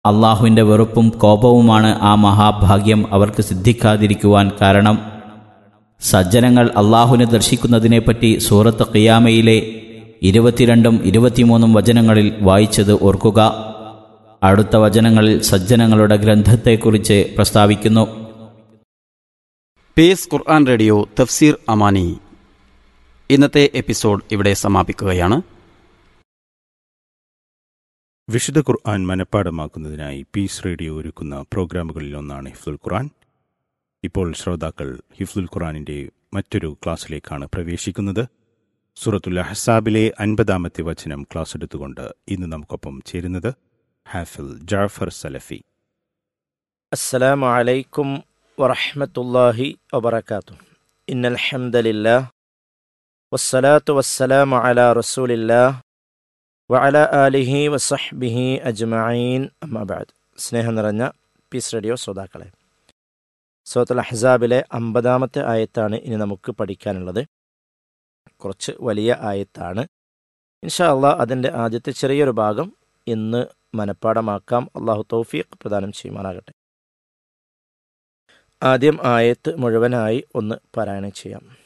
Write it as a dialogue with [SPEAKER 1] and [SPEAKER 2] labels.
[SPEAKER 1] അള്ളാഹുവിൻ്റെ വെറുപ്പും കോപവുമാണ് ആ മഹാഭാഗ്യം അവർക്ക് സിദ്ധിക്കാതിരിക്കുവാൻ കാരണം സജ്ജനങ്ങൾ അള്ളാഹുവിനെ ദർശിക്കുന്നതിനെപ്പറ്റി സൂറത്ത് ഖിയാമയിലെ ഇരുപത്തിരണ്ടും ഇരുപത്തിമൂന്നും വചനങ്ങളിൽ വായിച്ചത് ഓർക്കുക അടുത്ത വചനങ്ങളിൽ സജ്ജനങ്ങളുടെ ഗ്രന്ഥത്തെക്കുറിച്ച് പ്രസ്താവിക്കുന്നു
[SPEAKER 2] പേസ് ഖുർആൻ റേഡിയോ തഫ്സീർ അമാനി ഇന്നത്തെ എപ്പിസോഡ് ഇവിടെ സമാപിക്കുകയാണ്
[SPEAKER 3] വിശുദ്ധ ഖുർആൻ മനഃപ്പാടമാക്കുന്നതിനായി പീസ് റേഡിയോ ഒരുക്കുന്ന പ്രോഗ്രാമുകളിൽ ഒന്നാണ് ഹിഫ്ദുൽ ഖുർആൻ ഇപ്പോൾ ശ്രോതാക്കൾ ഹിഫ്ദുൽ ഖുർആനിൻ്റെ മറ്റൊരു ക്ലാസ്സിലേക്കാണ് പ്രവേശിക്കുന്നത് സൂറത്തുൽ അഹസാബിലെ അൻപതാമത്തെ വചനം ക്ലാസ് എടുത്തുകൊണ്ട് ഇന്ന് നമുക്കൊപ്പം ചേരുന്നത് ഹാഫിൽ ജാഫർ സലഫി
[SPEAKER 4] السلام عليكم ورحمة الله وبركاته إن الحمد لله والصلاة والسلام على رسول الله وعلى آله وصحبه أجمعين أما بعد സ്നേഹം നിറഞ്ഞ പീസ് റേഡിയോ ശ്രോതാക്കളെ സോത്തുൽ അഹ്സാബിലെ അമ്പതാമത്തെ ആയത്താണ് ഇനി നമുക്ക് പഠിക്കാനുള്ളത് കുറച്ച് വലിയ ആയത്താണ് ഇൻഷാ അള്ളാഹ് അതിൻ്റെ ആദ്യത്തെ ചെറിയൊരു ഭാഗം ഇന്ന് മനഃപ്പാടമാക്കാം അള്ളാഹു തൗഫീഖ് പ്രദാനം ചെയ്യുമാറാകട്ടെ ആദ്യം ആയത്ത് മുഴുവനായി ഒന്ന് പാരായണം ചെയ്യാം